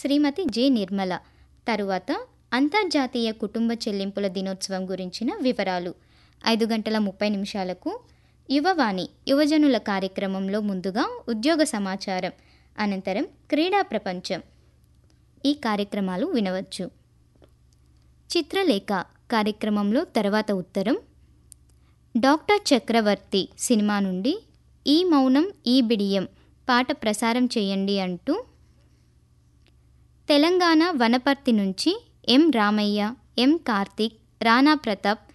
శ్రీమతి J Nirmala తరువాత అంతర్జాతీయ కుటుంబ చెల్లింపుల దినోత్సవం గురించిన వివరాలు ఐదు గంటల ముప్పై నిమిషాలకు యువవాణి యువజనుల కార్యక్రమంలో ముందుగా ఉద్యోగ సమాచారం అనంతరం క్రీడా ప్రపంచం ఈ కార్యక్రమాలు వినవచ్చు చిత్రలేఖ కార్యక్రమంలో తర్వాత ఉత్తరం డాక్టర్ చక్రవర్తి సినిమా నుండి ఈ మౌనం ఈ బిడియం పాట ప్రసారం చేయండి అంటూ తెలంగాణ వనపర్తి నుంచి ఎం రామయ్య ఎం కార్తిక్ రాణా ప్రతాప్